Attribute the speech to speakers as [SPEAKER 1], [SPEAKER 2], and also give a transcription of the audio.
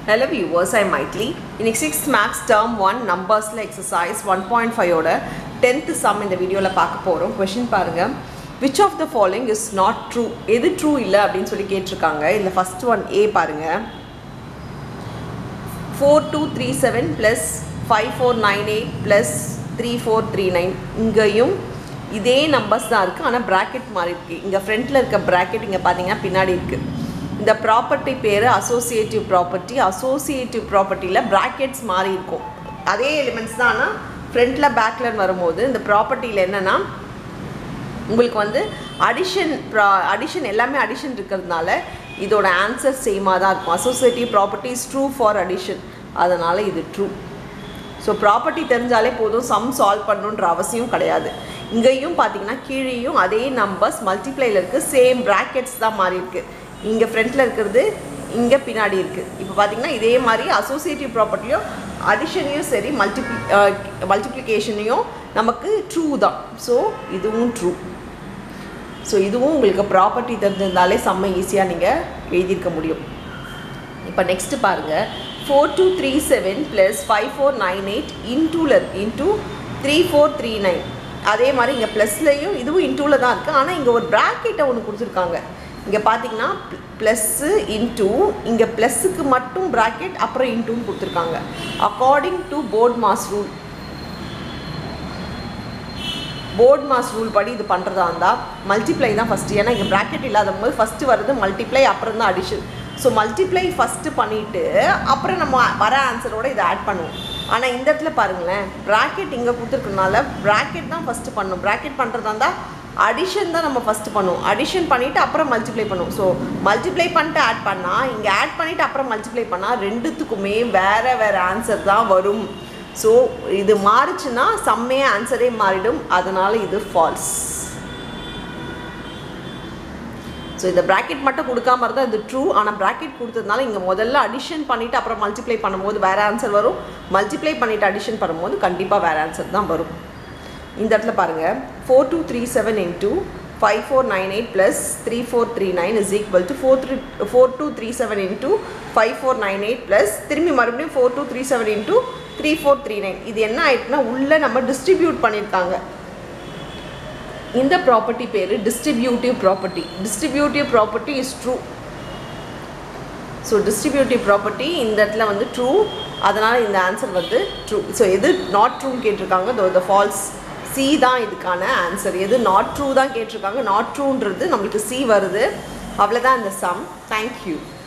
[SPEAKER 1] Hello viewers, I'm Maitli. இன்னைக்கு six maths term one நம்பர்ஸில் exercise one point ஃபைவோட tenth sum இந்த வீடியோவில் பார்க்க போகிறோம் கொஷின் பாருங்கள் which of the following is not true எது ட்ரூ இல்லை அப்படின்னு சொல்லி கேட்டிருக்காங்க இதில் ஃபஸ்ட் ஒன் ஏ பாருங்கள் four two three seven plus five four nine eight plus three four three nine இங்கேயும் இதே நம்பர்ஸ் தான் இருக்குது ஆனால் ப்ராக்கெட் மாறி இருக்குது இங்கே ஃப்ரண்ட்டில் இருக்க ப்ராக்கெட் இங்கே பார்த்தீங்கன்னா பின்னாடி இருக்குது இந்த ப்ராப்பர்ட்டி பேர் அசோசியேட்டிவ் ப்ராப்பர்ட்டி அசோசியேட்டிவ் ப்ராப்பர்ட்டியில் ப்ராக்கெட்ஸ் மாறி இருக்கும் அதே எலிமெண்ட்ஸ் தான் ஆனால் ஃப்ரண்ட்டில் பேக்கில் வரும்போது இந்த ப்ராப்பர்ட்டியில் என்னென்னா உங்களுக்கு வந்து அடிஷன் ப்ரா அடிஷன் எல்லாமே அடிஷன் இருக்கிறதுனால இதோட ஆன்சர் சேமாக தான் இருக்கும் associative property is true for addition அதனால் இது ட்ரூ ஸோ ப்ராப்பர்ட்டி தெரிஞ்சாலே போதும் சம் சால்வ் பண்ணணுன்ற அவசியம் கிடையாது இங்கேயும் பார்த்தீங்கன்னா கீழேயும் அதே நம்பர்ஸ் மல்டிப்ளைல இருக்குது சேம் ப்ராக்கெட்ஸ் தான் மாறி இருக்குது இங்கே ஃப்ரண்ட்டில் இருக்கிறது இங்கே பின்னாடி இருக்குது இப்போ பார்த்தீங்கன்னா இதே மாதிரி அசோசியேட்டிவ் ப்ராப்பர்ட்டியும் அடிஷனையும் சரி மல்டிப்ளி மல்டிப்ளிகேஷனையும் நமக்கு ட்ரூ தான் ஸோ இதுவும் ட்ரூ ஸோ இதுவும் உங்களுக்கு ப்ராப்பர்ட்டி தெரிஞ்சிருந்தாலே செம்ம ஈஸியாக நீங்கள் எழுதியிருக்க முடியும் இப்போ நெக்ஸ்ட்டு பாருங்கள் four two three seven plus five four nine eight இன்டூவில் into three four three nine அதே மாதிரி இங்கே ப்ளஸ்லையும் இதுவும் இன்டூவில் தான் இருக்குது ஆனால் இங்கே ஒரு ப்ராக்கெட்டை ஒன்று கொடுத்துருக்காங்க இங்கே பார்த்தீங்கன்னா ப்ளஸ்ஸு இன்டூ இங்கே ப்ளஸ்ஸுக்கு மட்டும் ப்ராக்கெட் அப்புறம் இன்டூன்னு கொடுத்துருக்காங்க according to BODMAS rule BODMAS rule படி இது பண்ணுறதா இருந்தால் மல்டிப்ளை தான் ஃபஸ்ட்டு ஏன்னா இங்கே ப்ராக்கெட் இல்லாத போது ஃபஸ்ட்டு வருது மல்டிப்ளை அப்புறம் தான் அடிஷன் ஸோ மல்டிப்ளை ஃபஸ்ட்டு பண்ணிவிட்டு அப்புறம் நம்ம வர ஆன்சரோட இதை ஆட் பண்ணுவோம் ஆனால் இந்த இடத்துல பாருங்களேன் ப்ராக்கெட் இங்கே கொடுத்துருக்கனால ப்ராக்கெட் தான் ஃபஸ்ட்டு பண்ணணும் ப்ராக்கெட் பண்ணுறதா இருந்தால் அடிஷன் தான் நம்ம ஃபஸ்ட்டு பண்ணுவோம் அடிஷன் பண்ணிவிட்டு அப்புறம் மல்டிப்ளை பண்ணுவோம் ஸோ மல்டிப்ளை பண்ணிட்டு ஆட் பண்ணால் இங்கே ஆட் பண்ணிவிட்டு அப்புறம் மல்டிப்ளை பண்ணால் ரெண்டுத்துக்குமே வேறு வேறு ஆன்சர் தான் வரும் ஸோ இது மாறுச்சுன்னா செம்மே ஆன்சரே மாறிடும் அதனால் இது ஃபால்ஸ் ஸோ இந்த ப்ராக்கெட் மட்டும் கொடுக்காம இருந்தால் இது ட்ரூ ஆனால் ப்ராக்கெட் கொடுத்ததுனால இங்கே முதல்ல அடிஷன் பண்ணிவிட்டு அப்புறம் மல்டிப்ளை பண்ணும்போது வேறு ஆன்சர் வரும் மல்டிப்ளை பண்ணிவிட்டு அடிஷன் பண்ணும்போது கண்டிப்பாக வேறு ஆன்சர் தான் வரும் இந்த இடத்துல பாருங்கள் four two three seven into five four nine eight plus three four three nine is equal to four three four two three seven into five four nine eight plus திரும்பி மறுபடியும் four two three seven into three four three nine இது என்ன ஆயிட்டுனா உள்ளே நம்ம distribute பண்ணியிருக்காங்க இந்த property பேர் distributive property distributive property is true so distributive property இந்த இடத்துல வந்து ட்ரூ அதனால் இந்த ஆன்சர் வந்து ட்ரூ ஸோ எது நாட் ட்ரூன்னு கேட்டிருக்காங்க தோ த ஃபால்ஸ் சி தான் இதுக்கான ஆன்சர் எது நாட் ட்ரூ தான் கேட்டிருக்காங்க நாட் ட்ரூன்றது நம்மளுக்கு சி வருது அவ்வளோதான் இந்த சம் தேங்க்யூ